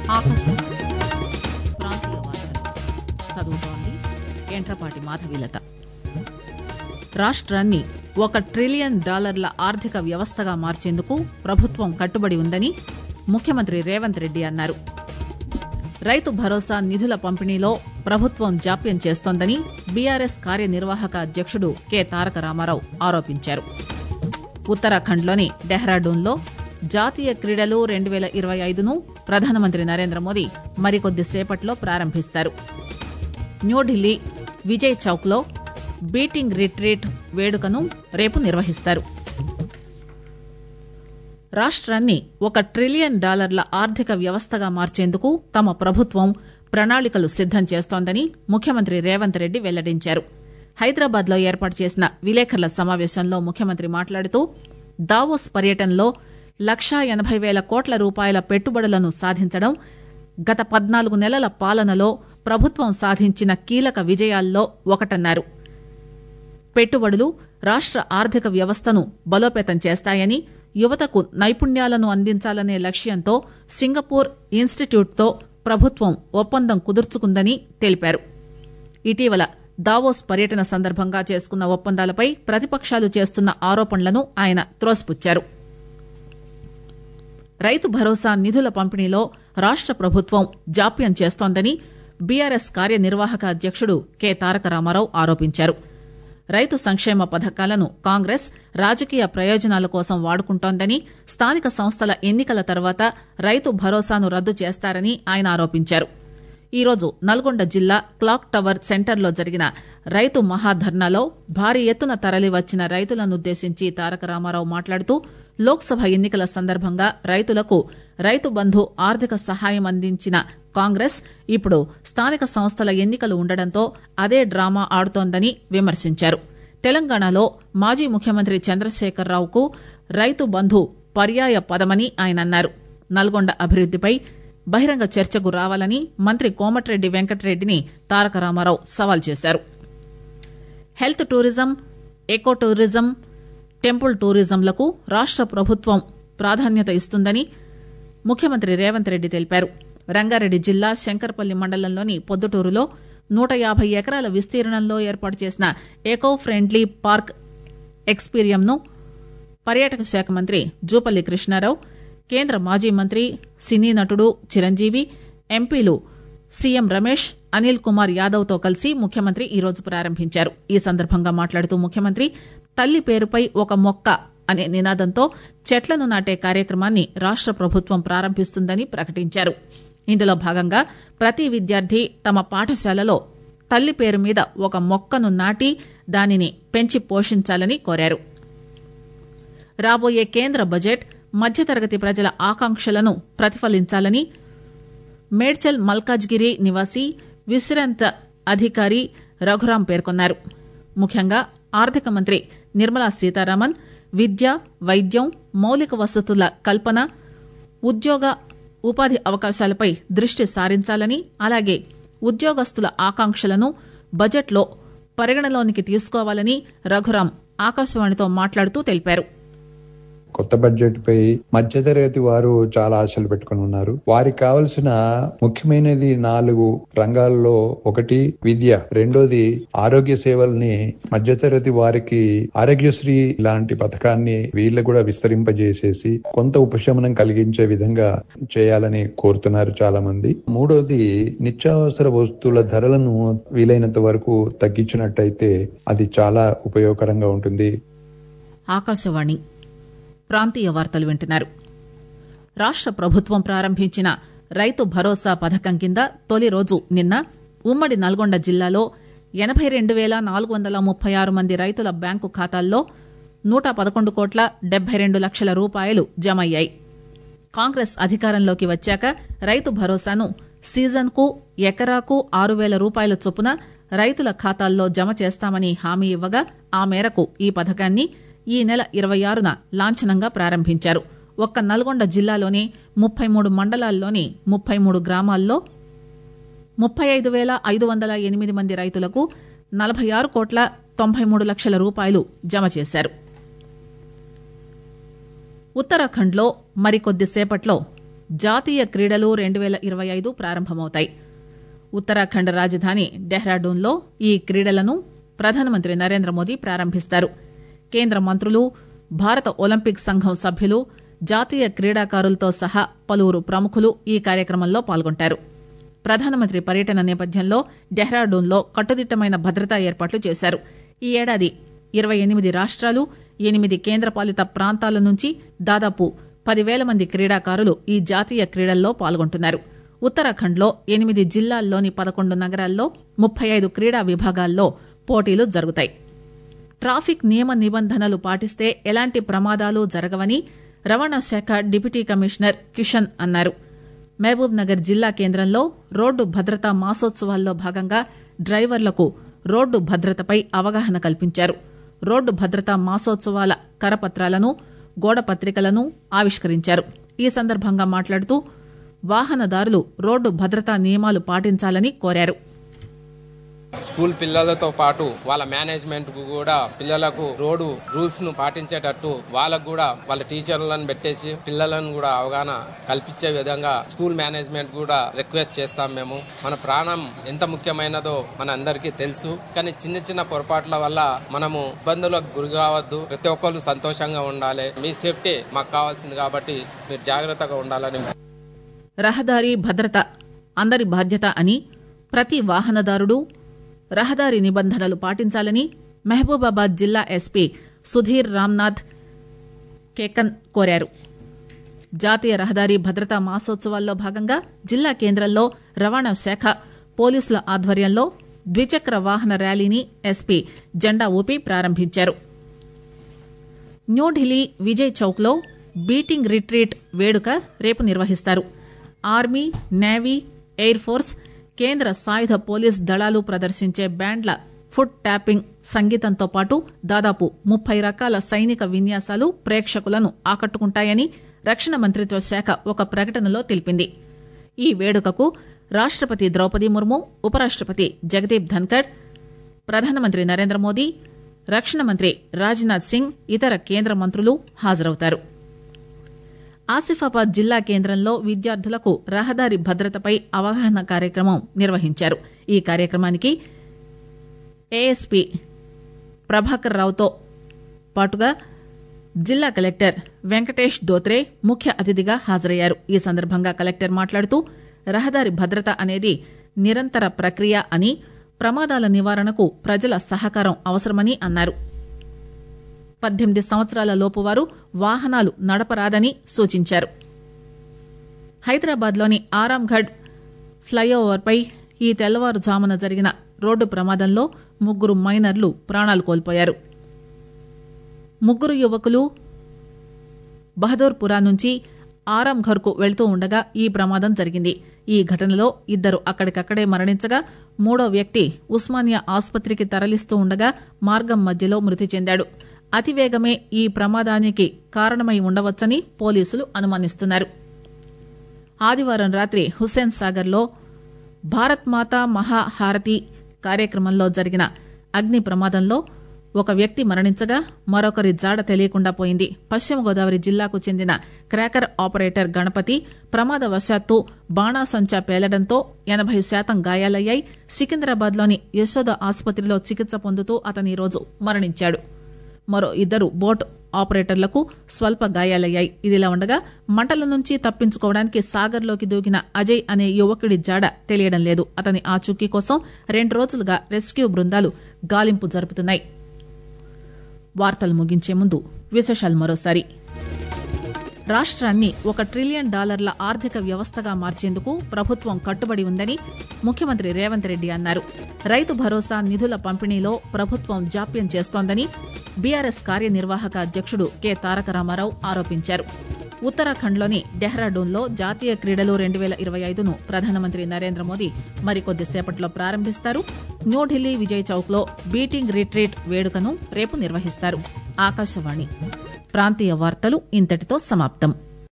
ఆకాశవాణి ప్రాంతీయ వార్తలు చదువుతోంది ఎంట్రపాటి మాధవీలత రాష్ట్రాన్ని ఒక ట్రిలియన్ డాలర్ల ఆర్థిక వ్యవస్థగా మార్చేందుకు ప్రభుత్వం కట్టుబడి ఉందని ముఖ్యమంత్రి రేవంత్ రెడ్డి అన్నారు రైతు భరోసా నిధుల పంపిణీలో ప్రభుత్వం జాప్యం చేస్తోందని బీఆర్ఎస్ కార్యనిర్వాహక అధ్యక్షుడు కె తారక రామారావు ఆరోపించారు ఉత్తరాఖండ్లోని డెహ్రాడూన్లో జాతీయ క్రీడలు రెండు వేల ఇరవై ఐదును ప్రధానమంత్రి నరేంద్ర మోదీ మరికొద్ది సేపట్లో ప్రారంభిస్తారు న్యూఢిల్లీ విజయ్ చౌక్లో బీటింగ్ రిట్రీట్ వేడుకను రేపు నిర్వహిస్తారు రాష్ట్రాన్ని ఒక ట్రిలియన్ డాలర్ల ఆర్థిక వ్యవస్థగా మార్చేందుకు తమ ప్రభుత్వం ప్రణాళికలు సిద్దం చేస్తోందని ముఖ్యమంత్రి రేవంత్ రెడ్డి వెల్లడించారు హైదరాబాద్ లో ఏర్పాటు చేసిన విలేకరుల సమావేశంలో ముఖ్యమంత్రి మాట్లాడుతూ దావోస్ పర్యటనలో లక్షా ఎనబై వేల కోట్ల రూపాయల పెట్టుబడులను సాధించడం గత పద్నాలుగు నెలల పాలనలో ప్రభుత్వం సాధించిన కీలక విజయాల్లో ఒకటన్నారు పెట్టుబడులు రాష్ట్ర ఆర్థిక వ్యవస్థను బలోపేతం చేస్తాయని యువతకు నైపుణ్యాలను అందించాలనే లక్ష్యంతో సింగపూర్ ఇన్స్టిట్యూట్తో ప్రభుత్వం ఒప్పందం కుదుర్చుకుందని తెలిపారు ఇటీవల దావోస్ పర్యటన సందర్భంగా చేసుకున్న ఒప్పందాలపై ప్రతిపక్షాలు చేస్తున్న ఆరోపణలను ఆయన త్రోసిపుచ్చారు రైతు భరోసా నిధుల పంపిణీలో రాష్ట్ర ప్రభుత్వం జాప్యం చేస్తోందని బీఆర్ఎస్ కార్యనిర్వాహక అధ్యక్షుడు కె తారక రామారావు ఆరోపించారు రైతు సంక్షేమ పథకాలను కాంగ్రెస్ రాజకీయ ప్రయోజనాల కోసం వాడుకుంటోందని స్థానిక సంస్థల ఎన్నికల తర్వాత రైతు భరోసాను రద్దు చేస్తారని ఆయన ఆరోపించారు ఈరోజు నల్గొండ జిల్లా క్లాక్ టవర్ సెంటర్లో జరిగిన రైతు మహాధర్నాలో భారీ ఎత్తున తరలివచ్చిన రైతులనుద్దేశించి తారక రామారావు మాట్లాడుతూ లోక్సభ ఎన్నికల సందర్భంగా రైతులకు రైతు బంధు ఆర్థిక సహాయం అందించిన కాంగ్రెస్ ఇప్పుడు స్థానిక సంస్థల ఎన్నికలు ఉండడంతో అదే డ్రామా ఆడుతోందని విమర్శించారు తెలంగాణలో మాజీ ముఖ్యమంత్రి చంద్రశేఖరరావుకు రైతు బంధు పర్యాయ పదమని ఆయన అన్నారు నల్గొండ అభివృద్దిపై బహిరంగ చర్చకు రావాలని మంత్రి కోమటిరెడ్డి వెంకటరెడ్డిని తారక రామారావు సవాల్ చేశారు health tourism eco tourism temple టూరిజంలకు రాష్ట్ర ప్రభుత్వం ప్రాధాన్యత ఇస్తుందని ముఖ్యమంత్రి రేవంత్ రెడ్డి తెలిపారు రంగారెడ్డి జిల్లా శంకర్పల్లి మండలంలోని పొద్దుటూరులో నూట యాభై ఎకరాల విస్తీర్ణంలో ఏర్పాటు చేసిన ఎకో ఫ్రెండ్లీ పార్క్ ఎక్స్పీరియంను పర్యాటక శాఖ మంత్రి జూపల్లి కృష్ణారావు కేంద్ర మాజీ మంత్రి సినీ నటుడు చిరంజీవి ఎంపీలు సీఎం రమేష్ అనిల్ కుమార్ యాదవ్ తో కలిసి ముఖ్యమంత్రి ఈరోజు ప్రారంభించారు ఈ సందర్భంగా మాట్లాడుతూ ముఖ్యమంత్రి తల్లి పేరుపై ఒక మొక్క అనే నినాదంతో చెట్లను నాటే కార్యక్రమాన్ని రాష్ట్ర ప్రభుత్వం ప్రారంభిస్తుందని ప్రకటించారు ఇందులో భాగంగా ప్రతి విద్యార్థి తమ పాఠశాలలో తల్లి పేరు మీద ఒక మొక్కను నాటి దానిని పెంచి పోషించాలని కోరారు రాబోయే కేంద్ర బడ్జెట్ మధ్యతరగతి ప్రజల ఆకాంక్షలను ప్రతిఫలించాలని మేడ్చల్ మల్కాజ్గిరి నివాసి విశ్రాంత అధికారి రఘురాం పేర్కొన్నారు ముఖ్యంగా ఆర్థిక మంత్రి నిర్మలా సీతారామన్ విద్య వైద్యం మౌలిక వసతుల కల్పన ఉద్యోగ ఉపాధి అవకాశాలపై దృష్టి సారించాలని అలాగే ఉద్యోగస్తుల ఆకాంక్షలను బడ్జెట్లో పరిగణలోనికి తీసుకోవాలని రఘురాం ఆకాశవాణితో మాట్లాడుతూ తెలిపారు కొత్త బడ్జెట్ పై మధ్యతరగతి వారు చాలా ఆశలు పెట్టుకుని ఉన్నారు వారికి కావలసిన ముఖ్యమైనది నాలుగు రంగాల్లో ఒకటి విద్య రెండోది ఆరోగ్య సేవల్ని మధ్యతరగతి వారికి ఆరోగ్యశ్రీ లాంటి పథకాన్ని వీళ్ళు కూడా విస్తరింపజేసేసి కొంత ఉపశమనం కలిగించే విధంగా చేయాలని కోరుతున్నారు చాలా మంది మూడోది నిత్యావసర వస్తువుల ధరలను వీలైనంత వరకు తగ్గించినట్టయితే అది చాలా ఉపయోగకరంగా ఉంటుంది ఆకాశవాణి ప్రాంతీయ వార్తలు వింటున్నారు రాష్ట్ర ప్రభుత్వం ప్రారంభించిన రైతు భరోసా పథకం కింద తొలి రోజు నిన్న ఉమ్మడి నల్గొండ జిల్లాలో ఎనబై రెండు వేల నాలుగు వందల ముప్పై ఆరు మంది రైతుల బ్యాంకు ఖాతాల్లో నూట పదకొండు కోట్ల డెబ్బై రెండు లక్షల రూపాయలు జమ అయ్యాయి కాంగ్రెస్ అధికారంలోకి వచ్చాక రైతు భరోసాను సీజన్కు ఎకరాకు ఆరు వేల రూపాయల చొప్పున రైతుల ఖాతాల్లో జమ చేస్తామని హామీ ఇవ్వగా ఆ మేరకు ఈ పథకాన్ని ఈ నెల ఇరవై ఆరున లాంఛనంగా ప్రారంభించారు ఒక్క నల్గొండ జిల్లాలోనే ముప్పై మూడు మండలాల్లోని ముప్పై మూడు గ్రామాల్లో ముప్పై ఐదు వేల ఐదు వందల ఎనిమిది మంది రైతులకు నలభై ఆరు కోట్ల తొంభై మూడు లక్షల రూపాయలు జమ చేశారు ఉత్తరాఖండ్లో మరికొద్దిసేపట్లో జాతీయ క్రీడలు రెండు పేల ఇరవై ఐదు ప్రారంభమవుతాయి ఉత్తరాఖండ్ రాజధాని డెహ్రాడూన్లో ఈ క్రీడలను ప్రధానమంత్రి నరేంద్ర మోదీ ప్రారంభిస్తారు కేంద్ర మంత్రులు భారత ఒలింపిక్ సంఘం సభ్యులు జాతీయ క్రీడాకారులతో సహా పలువురు ప్రముఖులు ఈ కార్యక్రమంలో పాల్గొంటారు ప్రధానమంత్రి పర్యటన నేపథ్యంలో డెహ్రాడూన్లో కట్టుదిట్టమైన భద్రతా ఏర్పాట్లు చేశారు ఈ ఏడాది ఇరవై ఎనిమిది రాష్ట్రాలు ఎనిమిది కేంద్రపాలిత ప్రాంతాల నుంచి దాదాపు పదివేల మంది క్రీడాకారులు ఈ జాతీయ క్రీడల్లో పాల్గొంటున్నారు ఉత్తరాఖండ్లో ఎనిమిది జిల్లాల్లోని పదకొండు నగరాల్లో ముప్పై ఐదు క్రీడా విభాగాల్లో పోటీలు జరుగుతాయి ట్రాఫిక్ నియమ నిబంధనలు పాటిస్తే ఎలాంటి ప్రమాదాలు జరగవని రవాణా శాఖ డిప్యూటీ కమిషనర్ కిషన్ అన్నారు మహబూబ్ నగర్ జిల్లా కేంద్రంలో రోడ్డు భద్రతా మాసోత్సవాల్లో భాగంగా డ్రైవర్లకు రోడ్డు భద్రతపై అవగాహన కల్పించారు రోడ్డు భద్రతా మాసోత్సవాల కరపత్రాలను గోడ పత్రికలను ఆవిష్కరించారు ఈ సందర్భంగా మాట్లాడుతూ వాహనదారులు రోడ్డు భద్రతా నియమాలు పాటించాలని కోరారు స్కూల్ పిల్లలతో పాటు వాళ్ళ మేనేజ్మెంట్ కు కూడా పిల్లలకు రోడ్డు రూల్స్ ను పాటించేటట్టు వాళ్ళకు కూడా వాళ్ళ టీచర్లను పెట్టేసి పిల్లలను కూడా అవగాహన కల్పించే విధంగా స్కూల్ మేనేజ్మెంట్ కూడా రిక్వెస్ట్ చేస్తాం మేము మన ప్రాణం ఎంత ముఖ్యమైనదో మన అందరికీ తెలుసు కానీ చిన్న చిన్న పొరపాట్ల వల్ల మనము ఇబ్బందులకు గురి కావద్దు ప్రతి ఒక్కరు సంతోషంగా ఉండాలి మీ సేఫ్టీ మాకు కావాల్సింది కాబట్టి మీరు జాగ్రత్తగా ఉండాలని రహదారి భద్రత అందరి బాధ్యత అని ప్రతి వాహనదారుడు రహదారి నిబంధనలు పాటించాలని మహబూబాబాద్ జిల్లా ఎస్పీ సుధీర్ రామ్నాథ్ కేకన్ కోరారు జాతీయ రహదారి భద్రతా మాసోత్సవాల్లో భాగంగా జిల్లా కేంద్రంలో రవాణా శాఖ పోలీసుల ఆధ్వర్యంలో ద్విచక్ర వాహన ర్యాలీని ఎస్పీ జెండా ఊపి ప్రారంభించారు న్యూఢిల్లీ విజయ్ చౌక్ లో బీటింగ్ రిట్రీట్ వేడుక రేపు నిర్వహిస్తారు ఆర్మీ నేవీ ఎయిర్ ఫోర్స్ కేంద్ర సాయుధ పోలీస్ దళాలు ప్రదర్శించే బ్యాండ్ల ఫుట్ ట్యాపింగ్ సంగీతంతో పాటు దాదాపు ముప్పై రకాల సైనిక విన్యాసాలు ప్రేక్షకులను ఆకట్టుకుంటాయని రక్షణ మంత్రిత్వ శాఖ ఒక ప్రకటనలో తెలిపింది ఈ వేడుకకు రాష్టపతి ద్రౌపది ముర్ము ఉపరాష్టపతి జగదీప్ ధన్కర్ ప్రధానమంత్రి నరేంద్ర మోదీ రక్షణ మంత్రి రాజ్నాథ్ సింగ్ ఇతర కేంద్ర మంత్రులు హాజరవుతారు ఆసిఫాబాద్ జిల్లా కేంద్రంలో విద్యార్థులకు రహదారి భద్రతపై అవగాహన కార్యక్రమం నిర్వహించారు ఈ కార్యక్రమానికి ఏఎస్పీ ప్రభాకర్ రావుతో పాటుగా జిల్లా కలెక్టర్ వెంకటేష్ దోత్రే ముఖ్య అతిథిగా హాజరయ్యారు ఈ సందర్భంగా కలెక్టర్ మాట్లాడుతూ రహదారి భద్రత అనేది నిరంతర ప్రక్రియ అని ప్రమాదాల నివారణకు ప్రజల సహకారం అవసరమని అన్నారు పద్దెనిమిది సంవత్సరాల లోపు వారు వాహనాలు నడపరాదని సూచించారు హైదరాబాద్లోని ఆరాంఘడ్ ఫ్లైఓవర్పై ఈ తెల్లవారుజామున జరిగిన రోడ్డు ప్రమాదంలో ముగ్గురు మైనర్లు ప్రాణాలు కోల్పోయారు ముగ్గురు యువకులు బహదూర్పురా నుంచి ఆరాంఘర్కు వెళ్తూ ఉండగా ఈ ప్రమాదం జరిగింది ఈ ఘటనలో ఇద్దరు అక్కడికక్కడే మరణించగా మూడో వ్యక్తి ఉస్మానియా ఆసుపత్రికి తరలిస్తూ ఉండగా మార్గం మధ్యలో మృతి చెందాడు అతివేగమే ఈ ప్రమాదానికి కారణమై ఉండవచ్చని పోలీసులు అనుమానిస్తున్నారు ఆదివారం రాత్రి హుస్సేన్ సాగర్లో భారత్ మాతా మహాహారతి కార్యక్రమంలో జరిగిన అగ్ని ప్రమాదంలో ఒక వ్యక్తి మరణించగా మరొకరి జాడ తెలియకుండా పోయింది పశ్చిమ గోదావరి జిల్లాకు చెందిన క్రాకర్ ఆపరేటర్ గణపతి ప్రమాదవశాత్తు బాణాసంచా పేలడంతో ఎనభై శాతం గాయాలయ్యాయి సికింద్రాబాద్లోని యశోద ఆసుపత్రిలో చికిత్స పొందుతూ అతని రోజు మరణించాడు మరో ఇద్దరు బోట్ ఆపరేటర్లకు స్వల్ప గాయాలయ్యాయి ఇదిలా ఉండగా మంటల నుంచి తప్పించుకోవడానికి సాగర్లోకి దూకిన అజయ్ అనే యువకుడి జాడ తెలియడం లేదు అతని ఆచూకీ కోసం రెండు రోజులుగా రెస్క్యూ బృందాలు గాలింపు జరుపుతున్నాయి వార్తలు ముగించే ముందు విశేషాలు మరోసారి రాష్ట్రాన్ని ఒక ట్రిలియన్ డాలర్ల ఆర్థిక వ్యవస్థగా మార్చేందుకు ప్రభుత్వం కట్టుబడి ఉందని ముఖ్యమంత్రి రేవంత్ రెడ్డి అన్నారు రైతు భరోసా నిధుల పంపిణీలో ప్రభుత్వం జాప్యం చేస్తోందని బీఆర్ఎస్ కార్యనిర్వాహక అధ్యక్షుడు కె తారక రామారావు ఆరోపించారు ఉత్తరాఖండ్లోని డెహ్రాడూన్లో జాతీయ క్రీడలు రెండు వేల ఇరవై ఐదును ప్రధానమంత్రి నరేంద్ర మోదీ మరికొద్దిసేపట్లో ప్రారంభిస్తారు న్యూఢిల్లీ విజయ్ చౌక్లో బీటింగ్ రిట్రీట్ వేడుకను రేపు నిర్వహిస్తారు ఆకాశవాణి ప్రాంతీయ వార్తలు ఇంతటితో సమాప్తం